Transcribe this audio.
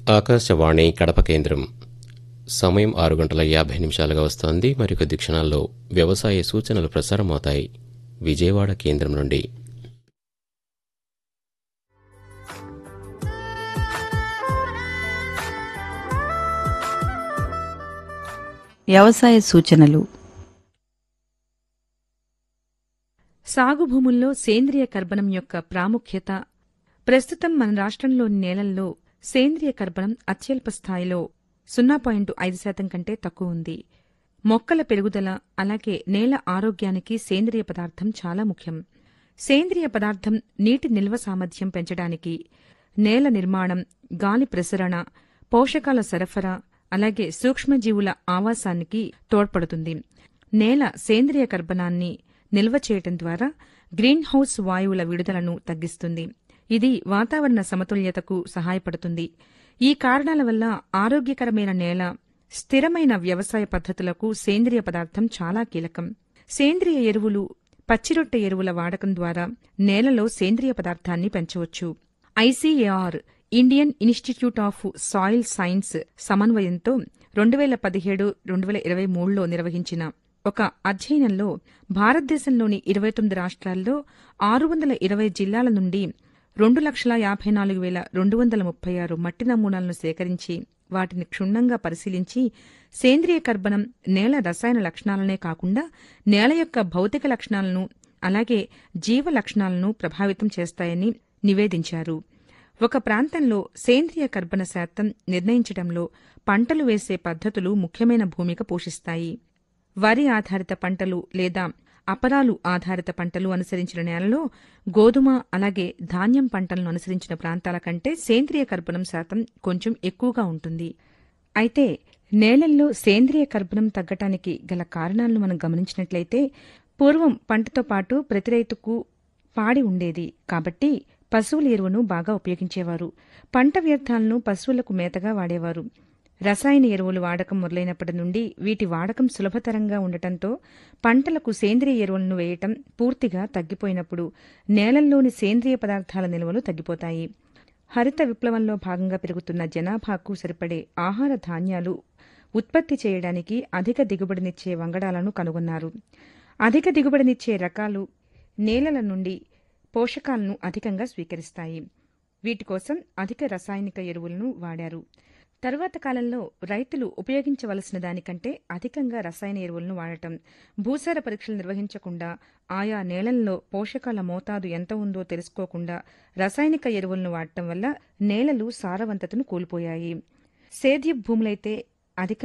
ఆకాశవాణి కడప కేంద్రం సమయం ఆరు గంటల యాభై నిమిషాలుగా వస్తోంది మరికొద్ది క్షణాల్లో వ్యవసాయ సూచనలు ప్రసారమవుతాయి విజయవాడ కేంద్రం నుండి వ్యవసాయ సూచనలు సాగు భూముల్లో సేంద్రియ కర్బనం యొక్క ప్రాముఖ్యత ప్రస్తుతం మన రాష్ట్రంలోని నేలల్లో సేంద్రియ కర్బనం అత్యల్ప స్థాయిలో సున్నా పాయింట్ ఐదు శాతం కంటే తక్కువ ఉంది మొక్కల పెరుగుదల అలాగే నేల ఆరోగ్యానికి సేంద్రియ పదార్థం చాలా ముఖ్యం సేంద్రియ పదార్థం నీటి నిల్వ సామర్థ్యం పెంచడానికి నేల నిర్మాణం గాలి ప్రసరణ పోషకాల సరఫరా అలాగే సూక్ష్మజీవుల ఆవాసానికి తోడ్పడుతుంది నేల సేంద్రియ కర్బనాన్ని నిల్వ చేయటం ద్వారా గ్రీన్ హౌస్ వాయువుల విడుదలను తగ్గిస్తుంది ఇది వాతావరణ సమతుల్యతకు సహాయపడుతుంది ఈ కారణాల వల్ల ఆరోగ్యకరమైన నేల స్థిరమైన వ్యవసాయ పద్ధతులకు సేంద్రియ పదార్థం చాలా కీలకం సేంద్రియ ఎరువులు పచ్చిరొట్టె ఎరువుల వాడకం ద్వారా నేలలో సేంద్రియ పదార్థాన్ని పెంచవచ్చు ICAR Indian institute of soil science సమన్వయంతో రెండు వేల పదిహేడు రెండు వేల ఇరవై మూడులో నిర్వహించిన ఒక అధ్యయనంలో భారతదేశంలోని ఇరవై తొమ్మిది రాష్ట్రాల్లో ఆరు వందల ఇరవై జిల్లాల నుండి రెండు లక్షల యాభై నాలుగు వేల రెండు వందల ముప్పై ఆరు మట్టి నమూనాలను సేకరించి వాటిని క్షుణ్ణంగా పరిశీలించి సేంద్రియ కర్బనం నేల రసాయన లక్షణాలనే కాకుండా నేల యొక్క భౌతిక లక్షణాలను అలాగే జీవ లక్షణాలను ప్రభావితం చేస్తాయని నివేదించారు ఒక ప్రాంతంలో సేంద్రియ కర్బన శాతం నిర్ణయించడంలో పంటలు వేసే పద్ధతులు ముఖ్యమైన భూమిక పోషిస్తాయి వరి ఆధారిత పంటలు లేదా అపరాలు ఆధారిత పంటలు అనుసరించిన నేలలో గోధుమ అలాగే ధాన్యం పంటలను అనుసరించిన ప్రాంతాల కంటే సేంద్రియ కర్బనం శాతం కొంచెం ఎక్కువగా ఉంటుంది అయితే నేలల్లో సేంద్రియ కర్బనం తగ్గటానికి గల కారణాలను మనం గమనించినట్లయితే పూర్వం పంటతో పాటు ప్రతి రైతుకు పాడి ఉండేది కాబట్టి పశువుల ఎరువును బాగా ఉపయోగించేవారు పంట వ్యర్థాలను పశువులకు మేతగా వాడేవారు రసాయన ఎరువులు వాడకం మొదలైనప్పటి నుండి వీటి వాడకం సులభతరంగా ఉండటంతో పంటలకు సేంద్రియ ఎరువులను వేయటం పూర్తిగా తగ్గిపోయినప్పుడు నేలల్లోని సేంద్రియ పదార్థాల నిల్వలు తగ్గిపోతాయి హరిత విప్లవంలో భాగంగా పెరుగుతున్న జనాభాకు సరిపడే ఆహార ధాన్యాలు ఉత్పత్తి చేయడానికి అధిక దిగుబడినిచ్చే వంగడాలను కనుగొన్నారు అధిక దిగుబడినిచ్చే రకాలు నేలల నుండి పోషకాలను అధికంగా స్వీకరిస్తాయి వీటి కోసం అధిక రసాయనిక ఎరువులను వాడారు తరువాత కాలంలో రైతులు ఉపయోగించవలసిన దానికంటే అధికంగా రసాయన ఎరువులను వాడటం భూసార పరీక్షలు నిర్వహించకుండా ఆయా నేలల్లో పోషకాల మోతాదు ఎంత ఉందో తెలుసుకోకుండా రసాయనిక ఎరువులను వాడటం వల్ల నేలలు సారవంతతను కోల్పోయాయి సేద్య భూములైతే అధిక